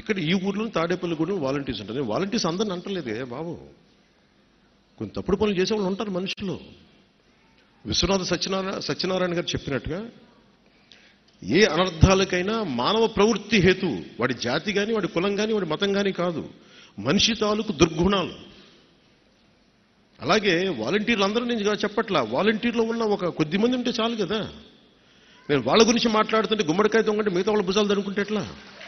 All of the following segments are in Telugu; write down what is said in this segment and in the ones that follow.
ఇక్కడ ఈ ఊర్లో తాడేపల్లి కూడా వాలంటీర్స్ ఉంటారు నేను వాలంటీర్స్ అందరిని అంటలేదు ఏ బాబు కొంత తప్పుడు పనులు చేసేవాళ్ళు ఉంటారు మనుషులు విశ్వనాథ సత్యనారాయణ సత్యనారాయణ గారు చెప్పినట్టుగా ఏ అనర్థాలకైనా మానవ ప్రవృత్తి హేతు వాడి జాతి కానీ వాడి కులం కానీ వాడి మతం కానీ కాదు మనిషి తాలూకు దుర్గుణాలు అలాగే వాలంటీర్లు అందరూ నేను ఇక చెప్పట్లా వాలంటీర్లో ఉన్న ఒక కొద్ది మంది ఉంటే చాలు కదా నేను వాళ్ళ గురించి మాట్లాడుతుంటే గుమ్మడికాయ దొంగంటే మిగతా వాళ్ళ భుజాలు దనుకుంటే ఎట్లా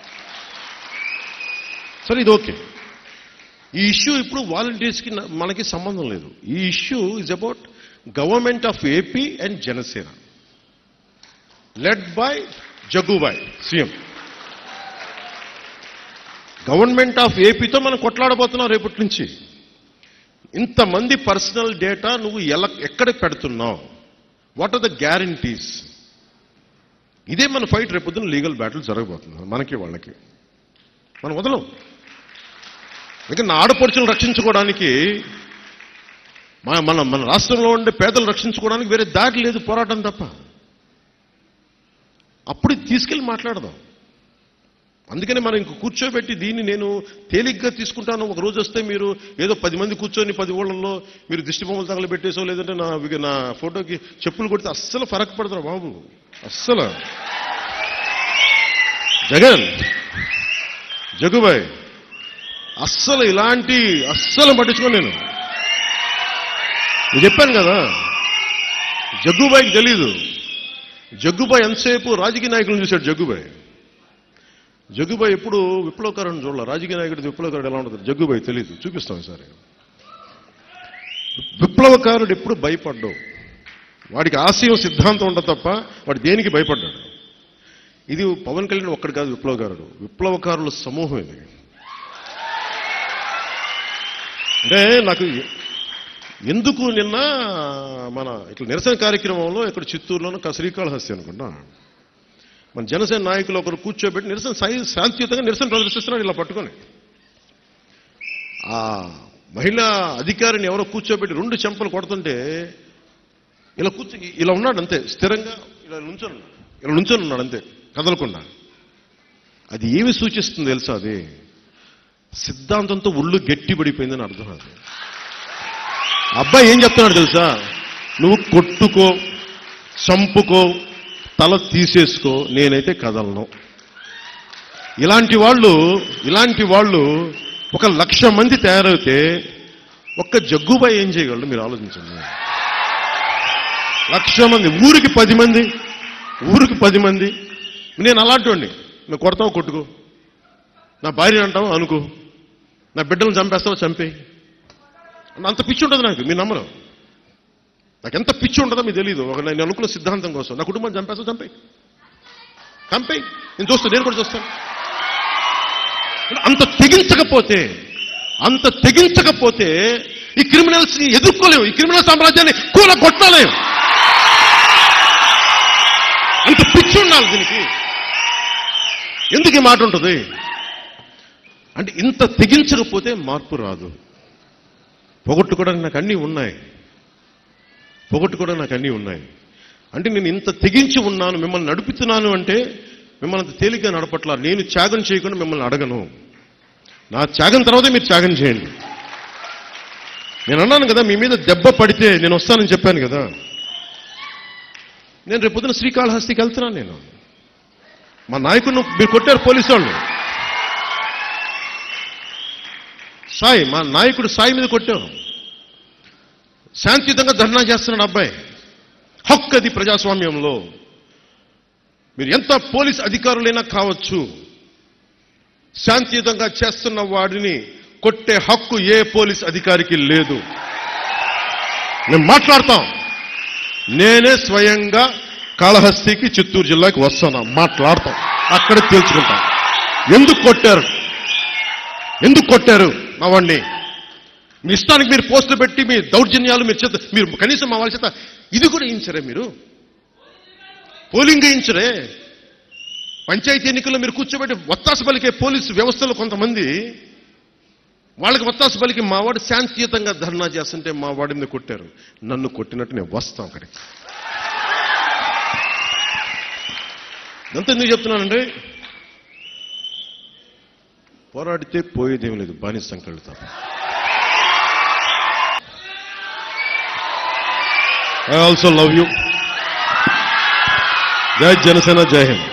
సరే ఇది ఓకే ఈ ఇష్యూ ఇప్పుడు వాలంటీర్స్కి న- మనకి సంబంధం లేదు ఈ issue is about government of AP and Janasena led by Jaggubhai CM government of ఏపీతో మనం కొట్లాడబోతున్నాం రేపటి నుంచి ఇంతమంది పర్సనల్ డేటా నువ్వు ఎలా ఎక్కడ పెడుతున్నావు వాట్ ఆర్ ద గ్యారంటీస్ ఇదే మన ఫైట్ రేపొద్దున లీగల్ బ్యాటిల్ జరగబోతుంది మనకి వాళ్ళకి మనం వదలం ఇక నా ఆడపడుచులు రక్షించుకోవడానికి మన మన మన రాష్ట్రంలో ఉండే పేదలు రక్షించుకోవడానికి వేరే దారి లేదు పోరాటం తప్ప అప్పుడు ఇది తీసుకెళ్ళి మాట్లాడదాం అందుకని మనం ఇంక కూర్చోబెట్టి దీన్ని నేను తేలిగ్గా తీసుకుంటాను ఒక రోజు వస్తే మీరు ఏదో పది మంది కూర్చొని పది ఊళ్ళల్లో మీరు దిష్టి బొమ్మలు తగలబెట్టేసో లేదంటే నా విగ- నా ఫోటోకి చెప్పులు కొడితే అస్సలు ఫరక్ పడతారు బాబు అస్సలు జగన్ జగుబాయ్ అస్సలు ఇలాంటి అస్సలు పట్టించుకోను నేను నేను చెప్పాను కదా జగ్గుబాయికి తెలీదు జగ్గుబాయ్ ఎంతసేపు రాజకీయ నాయకులను చూశాడు జగ్గుబాయ్ జగ్గుబాయ్ ఎప్పుడు విప్లవకారుని చూడాల రాజకీయ నాయకుడు విప్లవకారుడు ఎలా ఉంటుంది జగ్గుబాయ్ తెలీదు చూపిస్తాం సరే విప్లవకారుడు ఎప్పుడు భయపడ్డావు వాడికి ఆశయం సిద్ధాంతం ఉండదు తప్ప వాడు దేనికి భయపడ్డాడు ఇది పవన్ కళ్యాణ్ ఒక్కడు కాదు విప్లవకారుడు విప్లవకారుల సమూహం ఇది అంటే నాకు ఎందుకు నిన్న మన ఇట్లా నిరసన కార్యక్రమంలో ఇక్కడ చిత్తూరులోనూ క- శ్రీకాళహస్తి అనుకుంటా మన జనసేన నాయకులు ఒకరు కూర్చోబెట్టి నిరసన సాయి శాంతియుతంగా నిరసన ప్రదర్శిస్తున్నాడు ఇలా పట్టుకొని ఆ మహిళా అధికారిని ఎవరో కూర్చోబెట్టి రెండు చెంపలు కొడుతుంటే ఇలా కూర్చో ఇలా ఉన్నాడు అంతే స్థిరంగా ఇలా నుంచొని ఉన్నాడు. ఇలా నుంచొని ఉన్నాడు అంతే కదలకుండా అది ఏమి సూచిస్తుంది తెలుసా అది సిద్ధాంతంతో ఒళ్ళు గట్టిపడిపోయిందని అర్థం అది అబ్బాయి ఏం చెప్తున్నాడు తెలుసా నువ్వు కొట్టుకో చంపుకో తల తీసేసుకో నేనైతే కదలను ఇలాంటి వాళ్ళు ఇలాంటి వాళ్ళు ఒక లక్ష మంది తయారైతే ఒక్క జగ్గుబాయి ఏం చేయగలడు మీరు ఆలోచించండి లక్ష మంది ఊరికి పది మంది ఊరికి పది మంది నేను అలాంటి నువ్వు కొడతావు కొట్టుకో నా భార్య అంటావు అనుకో నా బిడ్డలను చంపేస్తావు చంపేయి అంత పిచ్చి ఉంటుంది నాకు మీరు నమ్మరు నాకు ఎంత పిచ్చి ఉంటుందో మీకు తెలియదు ఒక నేను అనుకున్న సిద్ధాంతం కోసం నా కుటుంబాన్ని చంపేస్తా చంపేయి చంపేయి నేను చూస్తాను నేను కూడా చూస్తాను అంత తెగించకపోతే అంత తెగించకపోతే ఈ క్రిమినల్స్ ని ఎదుర్కోలేము ఈ క్రిమినల్ సామ్రాజ్యాన్ని కూల కొట్టలేము అంత పిచ్చి ఉండాలి దీనికి ఎందుకు ఈ మాట ఉంటుంది అంటే ఇంత తెగించకపోతే మార్పు రాదు పొగొట్టుకోవడానికి నాకు అన్నీ ఉన్నాయి పొగొట్టుకోవడానికి నాకు అన్నీ ఉన్నాయి అంటే నేను ఇంత తెగించి ఉన్నాను మిమ్మల్ని నడుపుతున్నాను అంటే మిమ్మల్ని అంత తేలిగ్గా నడపట్ల నేను త్యాగం చేయకుండా మిమ్మల్ని అడగను నా త్యాగం తర్వాతే మీరు త్యాగం చేయండి నేను అన్నాను కదా మీ మీద దెబ్బ పడితే నేను వస్తానని చెప్పాను కదా నేను రేపు పొద్దున శ్రీకాళహస్తికి వెళ్తున్నాను నేను మా నాయకుడిని మీరు కొట్టారు పోలీసు వాళ్ళు సాయి మా నాయకుడు సాయి మీద కొట్టారు శాంతియుతంగా ధర్నా చేస్తున్నాడు అబ్బాయి హక్కు అది ప్రజాస్వామ్యంలో మీరు ఎంత పోలీస్ అధికారులైనా కావచ్చు శాంతియుతంగా చేస్తున్న వాడిని కొట్టే హక్కు ఏ పోలీస్ అధికారికి లేదు మేము మాట్లాడతాం నేనే స్వయంగా కాళహస్తికి చిత్తూరు జిల్లాకి వస్తాను మాట్లాడతాం అక్కడ తేల్చుకుంటాం ఎందుకు కొట్టారు ఎందుకు కొట్టారు మా వాడిని మీ ఇష్టానికి మీరు పోస్టులు పెట్టి మీ దౌర్జన్యాలు మీరు చేత మీరు కనీసం మా వాళ్ళ చేత ఇది కూడా వేయించరే మీరు పోలింగ్ వేయించరే పంచాయతీ ఎన్నికల్లో మీరు కూర్చోబెట్టి ఒత్తాసు పలికే పోలీసు వ్యవస్థలో కొంతమంది వాళ్ళకి ఒత్తాసు పలికి మా వాడు శాంతియుతంగా ధర్నా చేస్తుంటే మా వాడి మీద కొట్టారు నన్ను కొట్టినట్టు నేను వస్తాం అక్కడికి ఎంత ఎందుకు చెప్తున్నానండి పోరాడితే పోయేదేం లేదు బానిస సంకళ్ళు తప్ప ఐ ఆల్సో లవ్ యూ జై జనసేన జై హింద్